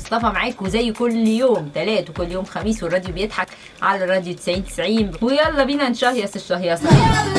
مصطفى معاكم زي كل يوم تلات وكل يوم خميس والراديو بيضحك على الراديو 90 90 ويلا بينا نشهيص الشهيصه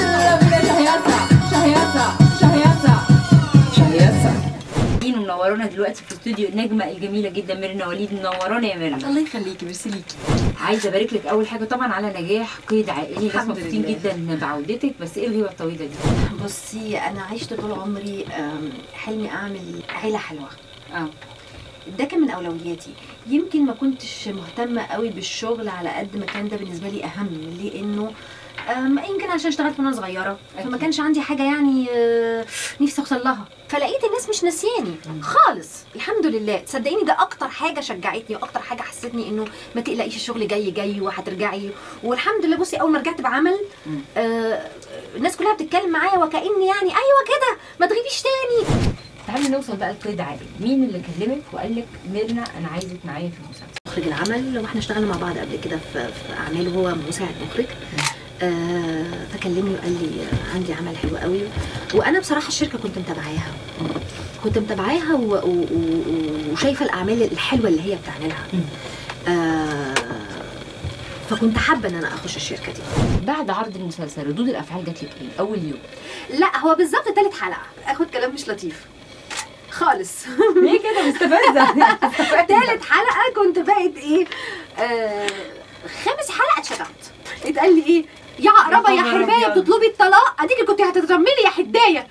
مين منورانا دلوقتي في استوديو النجمه الجميله جدا ميرنا وليد منورانا يا ميرنا الله يخليكي ميرسي ليكي عايزه ابارك لك اول حاجه طبعا على نجاح قيد عائلي ناس الحمد مبسوطين لله. جدا بعودتك بس ايه الغيبه الطويله دي؟ بصي انا عشت طول عمري أم، حلمي اعمل عيله حلوه اه ده كان من اولوياتي يمكن ما كنتش مهتمه قوي بالشغل على قد ما كان ده بالنسبه لي اهم لانه أم، يمكن عشان اشتغلت وانا صغيره فما أكيد. كانش عندي حاجه يعني آه، نفسي اوصل لها فلقيت الناس مش ناسياني خالص الحمد لله تصدقيني ده اكتر حاجه شجعتني واكتر حاجه حسستني انه ما تقلقيش الشغل جاي جاي وهترجعي والحمد لله بصي اول ما رجعت بعمل مم. آه الناس كلها بتتكلم معايا وكاني يعني ايوه كده ما تغيبيش تاني تعالي نوصل بقى لقيد عائلي مين اللي كلمك وقال لك ميرنا انا عايزك معايا في المسلسل؟ مخرج العمل واحنا اشتغلنا مع بعض قبل كده في, في اعمال وهو مساعد مخرج آه فكلمني وقال لي آه، عندي عمل حلو قوي وانا بصراحه الشركه كنت متابعاها كنت متابعاها و- و- و- وشايفه الاعمال الحلوه اللي هي بتعملها آه فكنت حابه ان انا اخش الشركه دي بعد عرض المسلسل ردود الافعال جات لك ايه؟ اول يوم لا هو بالظبط تالت حلقه اخد كلام مش لطيف خالص ليه كده مستفزه؟ تالت حلقه كنت بقت ايه آه خامس حلقه اتشتمت اتقال لي ايه يا عقربه يا خبر حربايه أبيض. بتطلبي الطلاق اديكي كنت هتترملي يا حدايه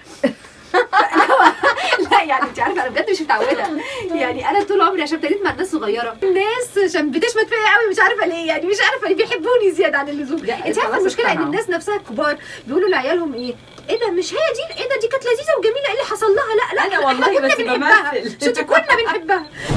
لا يعني انت عارفه انا بجد مش متعوده يعني انا طول عمري عشان ابتديت مع الناس صغيره الناس عشان بتشمت فيا قوي مش عارفه ليه يعني مش عارفه بيحبوني زياده عن اللزوم لا، انت عارفه خلاص المشكله ان اقتنعوا. الناس نفسها الكبار بيقولوا لعيالهم ايه ايه ده مش هي دي ايه ده دي كانت لذيذه وجميله ايه اللي حصل لها لا لا أنا إحنا والله كنا بس بنحبها. بمثل. شفتي كنا بنحبها